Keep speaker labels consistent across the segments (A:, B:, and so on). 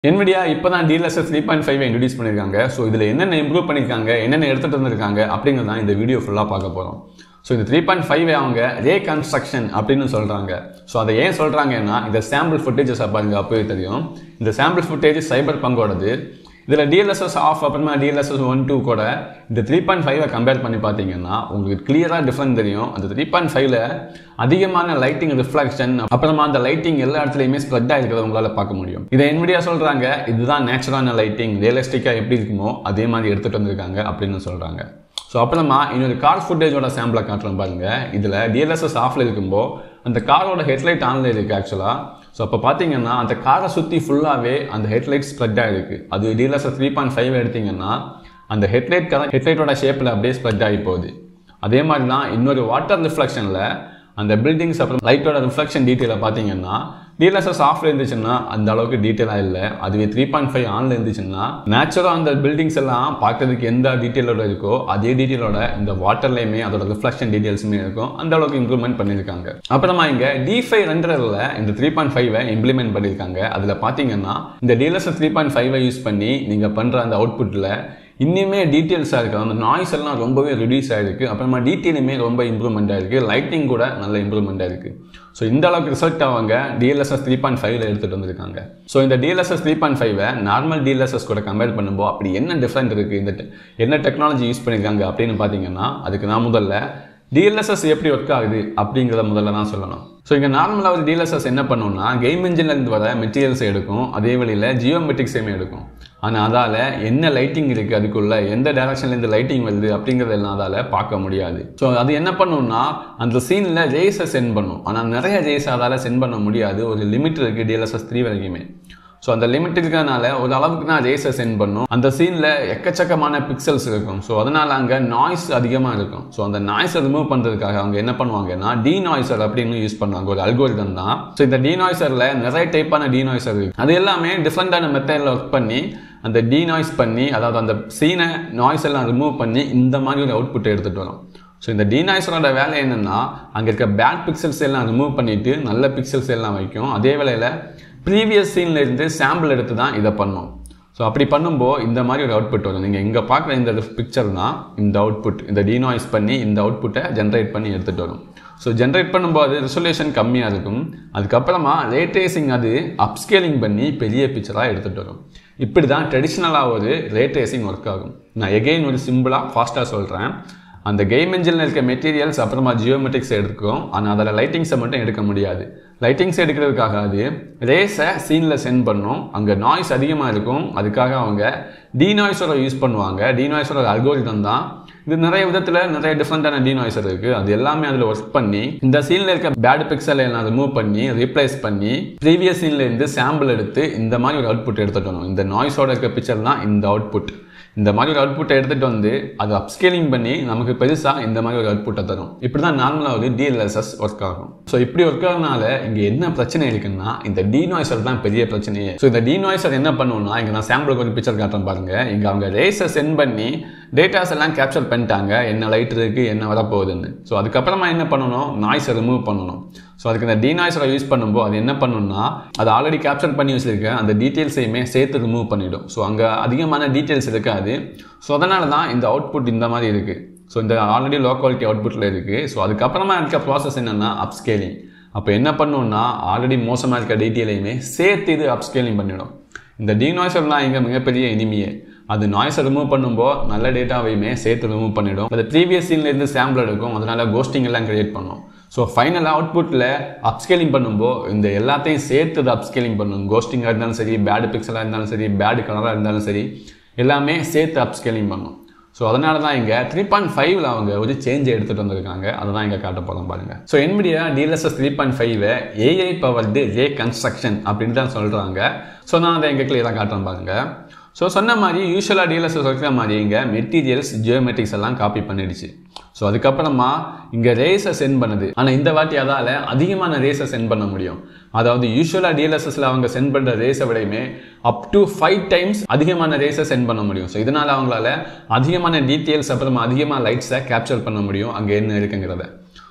A: NVIDIA இப்போ தான் DLSS three point five introduce பண்ணியிருக்காங்க ஸோ இதில் என்னென்ன இம்ப்ரூவ் பண்ணியிருக்காங்க என்னென்ன எடுத்துகிட்டு வந்திருக்காங்க அப்படிங்கிறது தான் இந்த வீடியோ ஃபுல்லாக பார்க்க போகிறோம் ஸோ இந்த த்ரீ பாயிண்ட் ஃபைவ் அவங்க ரே கன்ஸ்ட்ரக்ஷன் அப்படின்னு சொல்கிறாங்க ஸோ அதை ஏன் சொல்கிறாங்கன்னா இந்த சாம்பிள் ஃபுட்டேஜஸ் பாருங்க அப்போவே தெரியும் இந்த சாம்பிள் ஃபுட்டேஜ் சைபர் பங்கோடது இதில் டிஎல்எஸ்எஸ் ஆஃப் அப்புறமா டிஎல்எஸ்எஸ் ஒன் டூ கூட இந்த த்ரீ பாயிண்ட் ஃபைவை கம்பேர் பண்ணி பார்த்தீங்கன்னா உங்களுக்கு கிளியராக டிஃப்ரெண்ட் தெரியும் அந்த த்ரீ பாயிண்ட் ஃபைவ்ல அதிகமான லைட்டிங் ரிஃப்ளெக்ஷன் அப்புறமா அந்த லைட்டிங் எல்லா இடத்துலையுமே ஸ்ப்ரெட் ஆகிருக்கிறத உங்களால் பார்க்க முடியும் இதை என்விடியா சொல்கிறாங்க இதுதான் நேச்சுரலான லைட்டிங் ரியலிஸ்டிக்காக எப்படி இருக்குமோ அதே மாதிரி எடுத்துகிட்டு வந்திருக்காங்க அப்படின்னு சொல்கிறாங்க ஸோ அப்புறமா இன்னொரு கார் ஃபுட்டேஜோட சாம்பிளை காட்டுறோம் பாருங்க இதில் டிஎல்எஸ்எஸ் ஆஃபில் இருக்கும்போது அந்த காரோட ஹெட்லைட் ஆனில் இருக்குது ஆக்சுவலாக ஸோ அப்போ பார்த்தீங்கன்னா அந்த காரை சுற்றி ஃபுல்லாகவே அந்த ஹெட்லைட் ஸ்ப்ரெட் ஆகிருக்கு அது டிஎல்எஸ்எஸ் த்ரீ பாயிண்ட் ஃபைவ் எடுத்தீங்கன்னா அந்த ஹெட்லைட் கதை ஹெட்லைட்டோட ஷேப்பில் அப்படியே ஸ்ப்ரெட் ஆகி போகுது அதே மாதிரி தான் இன்னொரு வாட்டர் ரிஃப்ளெக்ஷனில் அந்த பில்டிங்ஸ் அப்புறம் லைட்டோட ரிஃப்ளெக்ஷன் டீட்டெயிலை பார்த்தீங்கன்னா டிஎல்எஸ்எஸ் ஆஃப்ல இருந்துச்சுன்னா அந்த அளவுக்கு டீட்டெயிலாக இல்லை அதுவே த்ரீ பாயிண்ட் ஃபைவ் ஆனில் இருந்துச்சுன்னா நேச்சுரலாக அந்த பில்டிங்ஸ் எல்லாம் பார்க்கறதுக்கு எந்த டீட்டெயிலோட இருக்கோ அதே டீட்டெயிலோட இந்த வாட்டர்லேயுமே அதோட ரிஃப்ளெக்ஷன் டீட்டெயில்ஸுமே இருக்கும் அந்த அளவுக்கு இம்ப்ரூவ்மெண்ட் பண்ணியிருக்காங்க அப்புறமா இங்கே டி ஃபைவ் ரெண்டரில் இந்த த்ரீ பாயிண்ட் ஃபைவை இம்ப்ளிமெண்ட் பண்ணியிருக்காங்க அதில் பார்த்தீங்கன்னா இந்த டிஎல்எஸ்எஸ் த்ரீ பாயிண்ட் ஃபைவை யூஸ் பண்ணி நீங்கள் பண்ணுற அந்த அவுட்புட்டில் இன்னுமே டீட்டெயில்ஸாக இருக்குது அந்த நாய்ஸ் எல்லாம் ரொம்பவே ரிடியூஸ் ஆகிருக்கு அப்புறமா டீட்டெயிலுமே ரொம்ப இம்ப்ரூவ்மெண்ட் ஆகிருக்கு லைட்டிங் கூட நல்ல இம்ப்ரூவ்மெண்ட் ஆகிருக்கு ஸோ இந்த அளவுக்கு ரிசல்ட் அவங்க டிஎல்எஸ்எஸ் த்ரீ பாயிண்ட் ஃபைவ்ல எடுத்துகிட்டு வந்திருக்காங்க ஸோ இந்த டிஎல்எஸ்எஸ் த்ரீ பாயிண்ட் ஃபைவை நார்மல் டிஎல்எஸ்எஸ் கூட கம்பேர் பண்ணும்போது அப்படி என்ன டிஃப்ரெண்ட் இருக்குது இந்த te- என்ன டெக்னாலஜி யூஸ் பண்ணியிருக்காங்க அப்படின்னு பார்த்தீங்கன்னா அதுக்கு நான் முதல்ல டிஎல்எஸ்எஸ் எப்படி ஒர்க் ஆகுது அப்படிங்கிறத முதல்ல தான் சொல்லணும் ஸோ இங்கே நார்மலாக ஒரு டிஎல்எஸ்எஸ் என்ன பண்ணும்னா கேம் இன்ஜின்லேருந்து வர மெட்டீரியல்ஸை எடுக்கும் அதே வழியில் ஜியோமெட்ரிக்ஸையுமே எடுக்கும் ஆனால் அதால் என்ன லைட்டிங் இருக்குது அதுக்குள்ள எந்த டைரக்ஷன்லேருந்து லைட்டிங் வருது அப்படிங்கிறதெல்லாம் அதால் பார்க்க முடியாது ஸோ அது என்ன பண்ணும்னா அந்த சீனில் ரேஸை சென்ட் பண்ணும் ஆனால் நிறைய ரேஸ் அதால் சென்ட் பண்ண முடியாது ஒரு லிமிட் இருக்குது டிஎல்எஸ்எஸ் த்ரீ வரைக்குமே ஸோ அந்த லிமிட் இருக்கிறதுனால ஒரு அளவுக்கு தான் ரேஸை சென்ட் பண்ணும் அந்த சீனில் எக்கச்சக்கமான பிக்சல்ஸ் இருக்கும் ஸோ அதனால் அங்கே நாய்ஸ் அதிகமாக இருக்கும் ஸோ அந்த நாய்ஸை ரிமூவ் பண்ணுறதுக்காக அவங்க என்ன பண்ணுவாங்கன்னா டி நாய்ஸர் அப்படின்னு யூஸ் பண்ணுவாங்க ஒரு அல்கோரிதம் தான் ஸோ இந்த டி நாய்ஸரில் நிறைய டைப்பான டி நாய்ஸர் இருக்கு அது எல்லாமே டிஃப்ரெண்டான மெத்தடில் ஒர்க் பண்ணி அந்த டி நாய்ஸ் பண்ணி அதாவது அந்த சீனை நாய்ஸ் எல்லாம் ரிமூவ் பண்ணி இந்த மாதிரி ஒரு அவுட்புட் எடுத்துகிட்டு வரும் ஸோ இந்த டீநாய்ஸரோட வேலை என்னென்னா அங்கே இருக்க பேட் பிக்சல்ஸ் எல்லாம் ரிமூவ் பண்ணிவிட்டு நல்ல பிக்சல்ஸ் எல்லாம் வைக்கும் அதே வேளையில் ப்ரீவியஸ் சீன்ல இருந்து சாம்பிள் எடுத்து தான் இதை பண்ணும் ஸோ அப்படி பண்ணும்போது இந்த மாதிரி ஒரு அவுட்புட் வரும் நீங்கள் இங்கே பார்க்குற இந்த பிக்சர் தான் இந்த அவுட்புட் இந்த டீநாய்ஸ் பண்ணி இந்த அவுட்புட்டை ஜென்ரேட் பண்ணி எடுத்துகிட்டு வரும் ஸோ ஜென்ரேட் பண்ணும்போது ரெசல்யூஷன் கம்மியாக இருக்கும் அதுக்கப்புறமா ரேட்ரேசிங் அது அப்ஸ்கேலிங் பண்ணி பெரிய பிக்சராக எடுத்துகிட்டு வரும் இப்படி தான் ட்ரெடிஷ்னலாக ஒரு ரேட்ரேசிங் ஒர்க் ஆகும் நான் எகெயின் ஒரு சிம்பிளாக ஃபாஸ்ட்டாக சொல்கிறேன் அந்த கேம் இன்ஜினில் இருக்க மெட்டீரியல்ஸ் அப்புறமா ஜியோமெட்ரிக்ஸ் எடுக்கும் ஆனால் அதில் லைட்டிங்ஸை மட்டும் எடுக்க முடியாது லைட்டிங்ஸ் எடுக்கிறதுக்காக அது ரேஸை சீனில் சென்ட் பண்ணும் அங்கே நாய்ஸ் அதிகமாக இருக்கும் அதுக்காக அவங்க டீநாய்ஸோட யூஸ் பண்ணுவாங்க டீநாய்ஸோட அல்கோரிதம் தான் இது நிறைய விதத்தில் நிறைய டிஃப்ரெண்டான டீநாய்ஸர் இருக்குது அது எல்லாமே அதில் ஒர்க் பண்ணி இந்த சீனில் இருக்க பேட் பிக்சலை எல்லாம் ரிமூவ் பண்ணி ரீப்ளேஸ் பண்ணி ப்ரீவியஸ் சீனில் இருந்து சாம்பிள் எடுத்து இந்த மாதிரி ஒரு அவுட்புட் எடுத்துட்டு வரணும் இந்த நாய்ஸோட இருக்க பிக்சர் தான் இந்த அவுட்புட் இந்த மாதிரி ஒரு அவுட்புட்டை எடுத்துகிட்டு வந்து அது அப்ஸ்கேலிங் பண்ணி நமக்கு பெருசாக இந்த மாதிரி ஒரு அவுட்புட்டை தரும் இப்படி தான் நார்மலாக ஒரு டிஎல்எஸ்எஸ் ஒர்க் ஆகும் ஸோ இப்படி ஒர்க் ஆகிறதுனால இங்கே என்ன பிரச்சனை இருக்குன்னா இந்த டிநாய்சர் தான் பெரிய பிரச்சனையே ஸோ இந்த டிநாய்சர் என்ன பண்ணுவோம்னா இங்கே நான் சாம்பிளுக்கு ஒரு பிக்சர் காட்டுறேன் பாருங்க இங்கே அவங்க ரேஸை சென்ட் பண்ணி டேட்டாஸ் எல்லாம் கேப்சர் பண்ணிட்டாங்க என்ன லைட் இருக்குது என்ன வரப்போகுதுன்னு ஸோ அதுக்கப்புறமா என்ன பண்ணணும் நாய்ஸை ரிமூவ் பண்ணணும் ஸோ அதுக்கு இந்த டீநாய்ஸரை யூஸ் பண்ணும்போது அது என்ன பண்ணுன்னா அது ஆல்ரெடி கேப்சர் பண்ணி வச்சிருக்க அந்த டீட்டெயில்ஸையுமே சேர்த்து ரிமூவ் பண்ணிடும் ஸோ அங்கே அதிகமான டீட்டெயில்ஸ் இருக்காது ஸோ அதனால தான் இந்த அவுட்புட் இந்த மாதிரி இருக்குது ஸோ இந்த ஆல்ரெடி லோ குவாலிட்டி அவுட்புட்டில் இருக்குது ஸோ அதுக்கப்புறமா இருக்க ப்ராசஸ் என்னென்னா அப்ஸ்கேலிங் அப்போ என்ன பண்ணுன்னா ஆல்ரெடி மோசமாக இருக்க டீட்டெயிலையுமே சேர்த்து இது அப்ஸ்கேலிங் பண்ணிடும் இந்த டீநாய்ஸர் தான் இங்கே மிகப்பெரிய இனிமையே அது நாய்ஸை ரிமூவ் பண்ணும்போது நல்ல டேட்டாவையுமே சேர்த்து ரிமூவ் பண்ணிடும் அது ப்ரீவியஸ் சீன்லேருந்து சாம்பிள் எடுக்கும் அதனால கோஸ்டிங் எல்லாம் கிரியேட் பண்ணும் ஸோ ஃபைனல் அவுட்புட்டில் அப்ஸ்கேலிங் பண்ணும்போது இந்த எல்லாத்தையும் சேர்த்து அது அப்ஸ்கேலிங் பண்ணும் கோஸ்டிங்காக இருந்தாலும் சரி பேடு பிக்சலாக இருந்தாலும் சரி பேடு கலராக இருந்தாலும் சரி எல்லாமே சேர்த்து அப்ஸ்கேலிங் பண்ணும் ஸோ அதனால தான் இங்கே த்ரீ பாயிண்ட் ஃபைவ்ல அவங்க ஒரு சேஞ்ச் எடுத்துகிட்டு வந்திருக்காங்க அதை தான் இங்கே காட்ட போகிறோம் பாருங்க so NVIDIA DLSS three point five AI powered ray construction அப்படின்னு தான் சொல்கிறாங்க ஸோ நான் அதை எங்கே கிளியராக காட்டுறேன் பாருங்க ஸோ சொன்ன மாதிரி யூஸ்வலாக டிஎல்எஸ்எஸ் இருக்கிற மாதிரி இங்கே மெட்டீரியல்ஸ் ஜியோமெட்ரிக்ஸ் எல்லாம் காப்பி பண்ணிடுச்சு ஸோ அதுக்கப்புறமா இங்கே ரேஸை சென்ட் பண்ணுது ஆனால் இந்த வாட்டி அதால் அதிகமான ரேஸை சென்ட் பண்ண முடியும் அதாவது யூஸ்வலாக டிஎல்எஸ்எஸ்ல அவங்க சென்ட் பண்ணுற ரேஸை விடையுமே அப் டு ஃபைவ் டைம்ஸ் அதிகமான ரேஸை சென்ட் பண்ண முடியும் ஸோ இதனால் அவங்களால அதிகமான டீட்டெயில்ஸ் அப்புறமா அதிகமாக லைட்ஸை கேப்சர் பண்ண முடியும் அங்கே என்ன இருக்குங்கிறத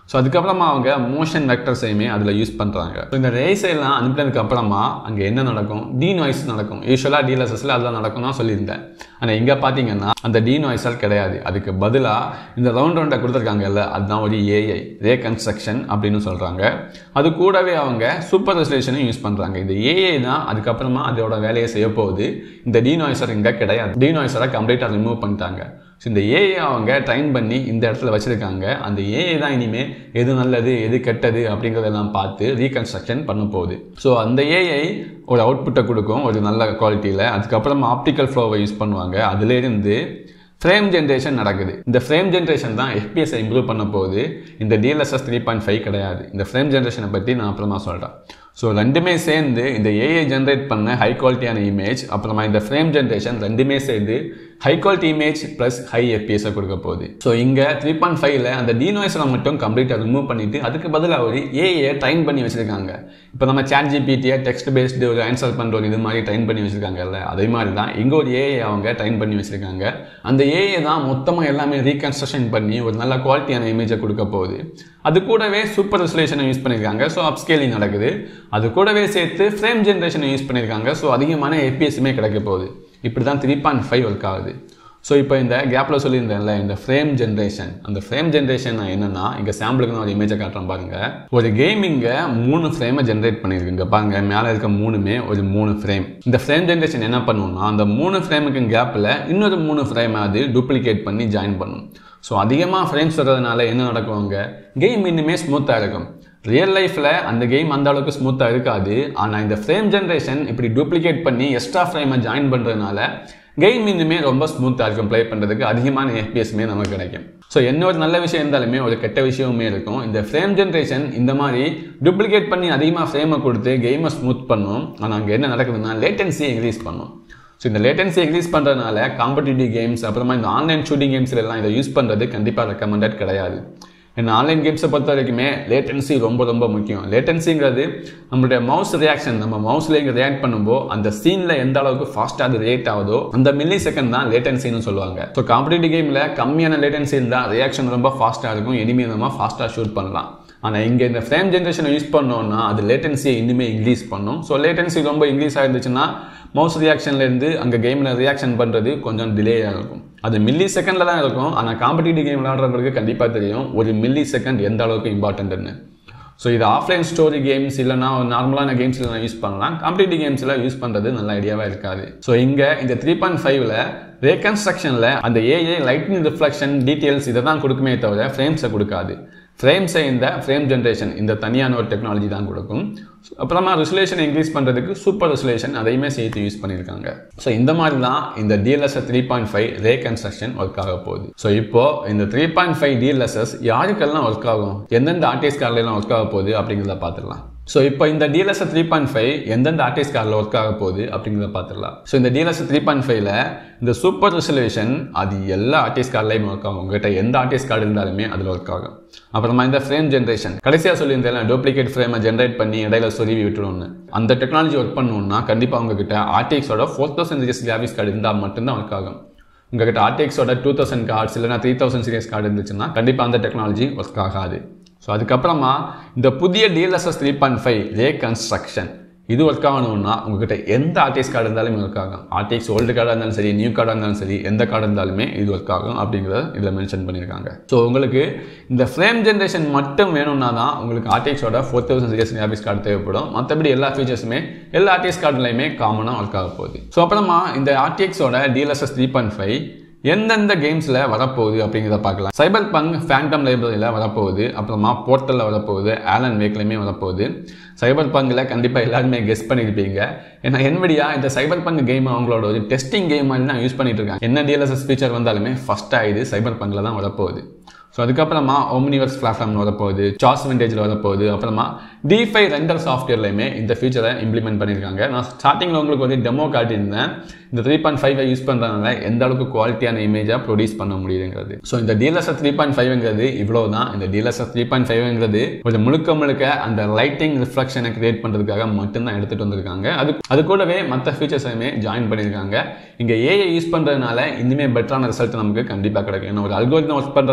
A: ஸோ அதுக்கப்புறமா அவங்க மோஷன் வெக்டர்ஸையுமே அதில் யூஸ் பண்ணுறாங்க ஸோ இந்த ரேஸ் எல்லாம் அனுப்பினதுக்கு அப்புறமா அங்கே என்ன நடக்கும் டி நாய்ஸ் நடக்கும் யூஸ்வலாக டிஎல்எஸ்எஸ்ல அதெல்லாம் நடக்கும் தான் சொல்லியிருந்தேன் ஆனால் இங்கே பார்த்தீங்கன்னா அந்த டி நாய்ஸால் கிடையாது அதுக்கு பதிலாக இந்த ரவுண்ட் ரவுண்டை கொடுத்துருக்காங்கல்ல அதுதான் ஒரு ஏஐ ரே கன்ஸ்ட்ரக்ஷன் அப்படின்னு சொல்கிறாங்க அது கூடவே அவங்க சூப்பர் ரெசல்யூஷனையும் யூஸ் பண்ணுறாங்க இந்த ஏஐ தான் அதுக்கப்புறமா அதோட வேலையை செய்ய போகுது இந்த டி நாய்ஸர் இங்கே கிடையாது டி நாய்ஸரை கம்ப்ளீட்டாக ரிமூவ் பண்ணிட்டாங்க ஸோ இந்த ஏஐ அவங்க ட்ரைன் பண்ணி இந்த இடத்துல வச்சுருக்காங்க அந்த ஏஐ தான் இனிமேல் எது நல்லது எது கெட்டது அப்படிங்கிறதெல்லாம் பார்த்து ரீகன்ஸ்ட்ரக்ஷன் பண்ண போகுது ஸோ அந்த ஏஐ ஒரு அவுட்புட்டை கொடுக்கும் ஒரு நல்ல குவாலிட்டியில் அதுக்கப்புறமா ஆப்டிக்கல் ஃப்ளோவை யூஸ் பண்ணுவாங்க அதுலேருந்து ஃப்ரேம் ஜென்ரேஷன் நடக்குது இந்த ஃப்ரேம் ஜென்ரேஷன் தான் எஃபிஎஸை இம்ப்ரூவ் பண்ண போகுது இந்த டிஎல்எஸ்எஸ் த்ரீ பாயிண்ட் ஃபைவ் கிடையாது இந்த ஃப்ரேம் ஜென்ரேஷனை பற்றி நான் அப்புறமா சொல்கிறேன் ஸோ ரெண்டுமே சேர்ந்து இந்த ஏஐ ஜென்ரேட் பண்ண ஹை குவாலிட்டியான இமேஜ் அப்புறமா இந்த ஃப்ரேம் ஜென்ரேஷன் ரெண்டுமே சேர்ந்து high quality image plus high எஃபிஎஸை கொடுக்க போகுது ஸோ இங்கே த்ரீ பாயிண்ட் ஃபைவ்ல அந்த டீனாய்ஸை மட்டும் கம்ப்ளீட்டாக ரிமூவ் பண்ணிட்டு அதுக்கு பதிலாக ஒரு ஏஐயை ட்ரைன் பண்ணி வச்சிருக்காங்க இப்போ நம்ம சேட் ஜிபிடியை டெக்ஸ்ட் பேஸ்டு ஒரு ஆன்சர் பண்ணுற ஒரு இது மாதிரி ட்ரைன் பண்ணி வச்சிருக்காங்கல்ல அதே மாதிரி தான் இங்கே ஒரு ஏஐ அவங்க ட்ரைன் பண்ணி வச்சிருக்காங்க அந்த ஏஐ தான் மொத்தமாக எல்லாமே ரீகன்ஸ்ட்ரக்ஷன் பண்ணி ஒரு நல்ல குவாலிட்டியான இமேஜை கொடுக்க போகுது அது கூடவே சூப்பர் ரெசல்யூஷனை யூஸ் பண்ணியிருக்காங்க ஸோ அப்ஸ்கேலிங் நடக்குது அது கூடவே சேர்த்து ஃப்ரேம் ஜென்ரேஷனை யூஸ் பண்ணியிருக்காங்க ஸோ அதிகமான எபிஎஸ்மே கிடைக்க போகுது இப்படி தான் த்ரீ பாயிண்ட் ஃபைவ் ஒர்க் ஆகுது ஸோ இப்போ இந்த கேப்பில் சொல்லியிருந்தேன்ல இந்த ஃப்ரேம் ஜென்ரேஷன் அந்த ஃப்ரேம் ஜென்ரேஷன் என்னன்னா இங்கே சாம்பிளுக்கு நான் ஒரு இமேஜை காட்டுறேன் பாருங்க ஒரு கேமிங்க மூணு ஃப்ரேமை ஜென்ரேட் பண்ணியிருக்குங்க பாருங்க மேலே இருக்க மூணுமே ஒரு மூணு ஃப்ரேம் இந்த ஃப்ரேம் ஜென்ரேஷன் என்ன பண்ணுவோம்னா அந்த மூணு ஃப்ரேமுக்கு கேப்பில் இன்னொரு மூணு ஃப்ரேமை அது டூப்ளிகேட் பண்ணி ஜாயின் பண்ணும் ஸோ அதிகமாக ஃப்ரேம்ஸ் வர்றதுனால என்ன நடக்குவாங்க கேம் இன்னுமே ஸ்மூத்தாக இருக்கும் ரியல் லைஃப்பில் அந்த கேம் அந்த அளவுக்கு ஸ்மூத்தாக இருக்காது ஆனால் இந்த ஃப்ரேம் ஜென்ரேஷன் இப்படி டூப்ளிகேட் பண்ணி எக்ஸ்ட்ரா ஃப்ரேமை ஜாயின் பண்ணுறதுனால கேம் இன்னுமே ரொம்ப ஸ்மூத்தாக இருக்கும் ப்ளே பண்ணுறதுக்கு அதிகமான எஃபிஎஸ்மே நமக்கு கிடைக்கும் ஸோ என்ன ஒரு நல்ல விஷயம் இருந்தாலுமே ஒரு கெட்ட விஷயமுமே இருக்கும் இந்த ஃப்ரேம் ஜென்ரேஷன் இந்த மாதிரி டூப்ளிகேட் பண்ணி அதிகமாக ஃப்ரேமை கொடுத்து கேமை ஸ்மூத் பண்ணும் ஆனால் அங்கே என்ன நடக்குதுன்னா லேட்டன்சியை இன்க்ரீஸ் பண்ணும் ஸோ இந்த லேட்டன்சி இன்க்ரீஸ் பண்ணுறதுனால காம்படிட்டிவ் கேம்ஸ் அப்புறமா இந்த ஆன்லைன் ஷூட்டிங் கேம்ஸ்ல எல்லாம் இதை யூஸ் பண்ணுறது கண்டிப்பாக ரெக்கமெண்டட் கிடையாது ஏன்னா ஆன்லைன் கேம்ஸை பொறுத்த வரைக்குமே லேட்டன்சி ரொம்ப ரொம்ப முக்கியம் லேட்டன்சிங்கிறது நம்மளுடைய மவுஸ் ரியாக்ஷன் நம்ம மவுஸ்ல இங்கே ரியாக்ட் பண்ணும்போது அந்த சீனில் எந்த அளவுக்கு ஃபாஸ்ட்டாக அது ரியாக்ட் ஆகுதோ அந்த மில்லி செகண்ட் தான் லேட்டன்சின்னு சொல்லுவாங்க ஸோ காம்படிட்டிவ் கேமில் கம்மியான லேட்டன்சி இருந்தால் ரியாக்ஷன் ரொம்ப ஃபாஸ்ட்டாக இருக்கும் இனிமே நம்ம ஃபாஸ்ட்டாக ஷூட் பண்ணலாம் ஆனால் இங்கே இந்த ஃப்ரேம் ஜென்ரேஷனை யூஸ் பண்ணோம்னா அது லேட்டன்சியை இன்னுமே இன்க்ரீஸ் பண்ணும் ஸோ லேட்டன்சி ரொம்ப இன்க்ரீஸ் ஆயிருந்துச்சுன்னா மவுஸ் ரியாக்ஷன்லேருந்து அங்கே கேமில் ரியாக்ஷன் பண்ணுறது கொஞ்சம் டிலேயாக இருக்கும் அது மில்லி செகண்டில் தான் இருக்கும் ஆனால் காம்படிட்டிவ் கேம் விளையாடுறவங்களுக்கு கண்டிப்பாக தெரியும் ஒரு மில்லி செகண்ட் எந்த அளவுக்கு இம்பார்ட்டன்ட்னு ஸோ இது ஆஃப்லைன் ஸ்டோரி கேம்ஸ் இல்லைனா நார்மலான கேம்ஸில் நான் யூஸ் பண்ணலாம் காம்படிட்டிவ் கேம்ஸில் யூஸ் பண்ணுறது நல்ல ஐடியாவாக இருக்காது ஸோ இங்கே இந்த த்ரீ பாயிண்ட் ஃபைவ்ல ரேகன்ஸ்ட்ரக்ஷனில் அந்த ஏஏ லைட்னிங் ரிஃப்ளெக்ஷன் டீட்டெயில்ஸ் இதை தான் கொடுக்குமே தவிர ஃப்ரேம்ஸை கொடுக்காது ஃப்ரேம்ஸை இந்த ஃப்ரேம் ஜென்ரேஷன் இந்த தனியான ஒரு டெக்னாலஜி தான் கொடுக்கும் அப்புறமா ரெசுலேஷன் இன்க்ரீஸ் பண்ணுறதுக்கு சூப்பர் ரெசுலேஷன் அதையுமே சேர்த்து யூஸ் பண்ணியிருக்காங்க ஸோ இந்த மாதிரி தான் இந்த DLSS three point five ray construction work ஆக போகுது ஸோ இப்போ இந்த த்ரீ பாயிண்ட் ஃபைவ் டிஎல்எஸ்எஸ் யாருக்கெல்லாம் ஒர்க் ஆகும் எந்தெந்த ஆர்டிஸ்ட் கார்லாம் ஒர்க் ஆக போகுது அப்படிங்கிறத பார்த்துடலாம் ஸோ இப்போ இந்த டிஎல்எஸ் த்ரீ பாயிண்ட் ஃபைவ் எந்தெந்த ஆர்டிஸ்ட் கார்டில் ஒர்க் ஆக போகுது அப்படிங்கிறத பார்த்துடலாம் ஸோ இந்த டிஎல்எஸ் த்ரீ பாயிண்ட் ஃபைவ்ல இந்த சூப்பர் ரெசல்யூஷன் அது எல்லா ஆர்டிஸ்ட் கார்ட்லையும் ஒர்க் ஆகும் உங்ககிட்ட எந்த ஆர்டிஸ்ட் கார்டு இருந்தாலுமே அதில் ஒர்க் ஆகும் அப்புறமா இந்த ஃப்ரேம் ஜென்ரேஷன் கடைசியாக சொல்லியிருந்தேன் டூப்ளிகேட் ஃப்ரேமை ஜென்ரேட் பண்ணி இடையில சொருவி விட்டுருவோம்னு அந்த டெக்னாலஜி ஒர்க் பண்ணணும்னா கண்டிப்பாக உங்ககிட்ட ஆர்டிஎக்ஸோட four thousand series graphics card இருந்தால் மட்டும்தான் ஒர்க் ஆகும் உங்ககிட்ட ஆர்டிஎக்ஸோட டூ தௌசண்ட் கார்ட்ஸ் இல்லைனா த்ரீ தௌசண்ட் சீரியஸ் கார்டு இருந்துச்சுன்னா கண்டிப்பாக அந்த டெக்னாலஜி ஒர்க் ஆகாது ஸோ அதுக்கப்புறமா இந்த புதிய DLSS three point five ray construction இது ஒர்க் ஆகணும்னா உங்ககிட்ட எந்த ஆர்டிஎக்ஸ் கார்டு இருந்தாலும் ஒர்க் ஆகும் ஆர்டிஎக்ஸ் ஓல்டு கார்டாக இருந்தாலும் சரி நியூ கார்டாக இருந்தாலும் சரி எந்த கார்டு இருந்தாலுமே இது ஒர்க் ஆகும் அப்படிங்கிறத இதில் மென்ஷன் பண்ணியிருக்காங்க ஸோ உங்களுக்கு இந்த ஃப்ரேம் ஜென்ரேஷன் மட்டும் வேணும்னா தான் உங்களுக்கு ஆர்டிஎக்ஸோட four thousand series graphics card தேவைப்படும் மற்றபடி எல்லா ஃபீச்சர்ஸுமே எல்லா ஆர்டிஎக்ஸ் கார்டுலையுமே காமனாக ஒர்க் ஆக போகுது ஸோ அப்புறமா இந்த ஆர்டிஎக்ஸோட டிஎல்எஸ்எஸ் த்ரீ பாயிண்ட் ஃபைவ் எந்தெந்த கேம்ஸில் வரப்போகுது அப்படிங்கிறத பார்க்கலாம் சைபர் பங்க் ஃபேண்டம் லைப்ரரியில் வரப்போகுது அப்புறமா போர்ட்டலில் வரப்போகுது ஆலன் வேக்லையுமே வரப்போகுது சைபர் பங்கில் கண்டிப்பாக எல்லாருமே கெஸ் பண்ணியிருப்பீங்க ஏன்னா என்விடியா இந்த சைபர் பங்க் கேம் அவங்களோட ஒரு டெஸ்டிங் கேம் மாதிரி தான் யூஸ் பண்ணிட்டு இருக்காங்க என்ன டிஎல்எஸ்எஸ் ஃபீச்சர் வந்தாலுமே ஃபஸ்ட்டாக இது சைபர் பங்கில் தான் வரப்போகுது ஸோ அதுக்கப்புறமா ஓம்னிவர்ஸ் பிளாட்ஃபார்ம் வரப்போகுது சார்ஸ் விண்டேஜில் வரப்போகுது அப்புறமா டிஃபை ரெண்டர் சாஃப்ட்வேர்லையுமே இந்த ஃபீச்சரை இம்ப்ளிமெண்ட் பண்ணியிருக்காங்க நான் ஸ்டார்டிங்கில் உங்களுக்கு வந்து டெமோ காட்டியிருந்தேன் இந்த த்ரீ பாயிண்ட் ஃபைவ் யூஸ் பண்ணுறதுனால எந்த அளவுக்கு குவாலிட்டியான இமேஜாக ப்ரொடியூஸ் பண்ண முடியுதுங்கிறது ஸோ இந்த டிஎல்எஸ்எஸ் த்ரீ பாயிண்ட் ஃபைவ்ங்கிறது இவ்வளோ தான் இந்த டிஎல்எஸ்எஸ் த்ரீ பாயிண்ட் ஃபைவ்ங்கிறது கொஞ்சம் முழுக்க முழுக்க அந்த லைட்டிங் ரிஃப்ளெக்ஷனை கிரியேட் பண்ணுறதுக்காக மட்டும்தான் எடுத்துகிட்டு வந்திருக்காங்க அது அது கூடவே மற்ற ஃபீச்சர்ஸையுமே ஜாயின் பண்ணியிருக்காங்க இங்கே ஏஐ யூஸ் பண்ணுறதுனால இன்னுமே பெட்டரான ரிசல்ட் நமக்கு கண்டிப்பாக கிடைக்கும் ஏன்னா ஒரு அல்கோரிதம் ஒர்க் பண்ணுறத விடையுமே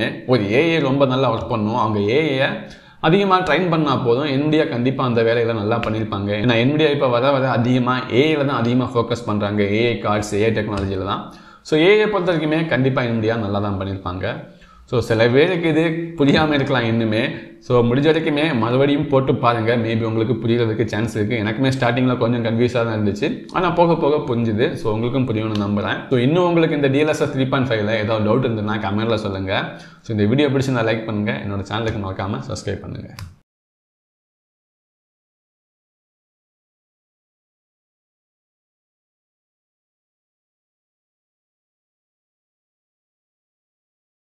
A: எல்லாருமே ஒரு ஏஏ ரொம்ப நல்லா ஒர்க் பண்ணும் அவங்க ஏஏ அதிகமாக ட்ரைன் பண்ணால் போதும் என்விடியா கண்டிப்பாக அந்த வேலைகளை நல்லா பண்ணியிருப்பாங்க ஏன்னா என்விடியா இப்போ வர வர அதிகமாக ஏஐல தான் அதிகமாக ஃபோக்கஸ் பண்ணுறாங்க ஏஐ கார்ட்ஸ் ஏஐ டெக்னாலஜியில் தான் ஸோ ஏஐ பொறுத்த வரைக்குமே கண்டிப்பாக இந்தியா நல்லா தான் பண்ணியிருப்பாங்க ஸோ சில பேருக்கு இது புரியாமல் இருக்கலாம் இன்னுமே ஸோ முடிஞ்ச வரைக்குமே மறுபடியும் போட்டு பாருங்கள் மேபி உங்களுக்கு புரியறதுக்கு சான்ஸ் இருக்குது எனக்குமே ஸ்டார்டிங்கில் கொஞ்சம் கன்ஃபியூஸாக தான் இருந்துச்சு ஆனால் போக போக புரிஞ்சுது ஸோ உங்களுக்கும் புரியும்னு நம்புகிறேன் ஸோ இன்னும் உங்களுக்கு இந்த டிஎல்எஸ்எஸ் த்ரீ பாயிண்ட் ஃபைவ்ல ஏதாவது டவுட் இருந்ததுன்னா கமெண்ட்டில் சொல்லுங்கள் ஸோ இந்த வீடியோ பிடிச்சி லைக் பண்ணுங்கள் என்னோட சேனலுக்கு மறக்காமல் சப்ஸ்கிரைப் பண்ணுங்கள்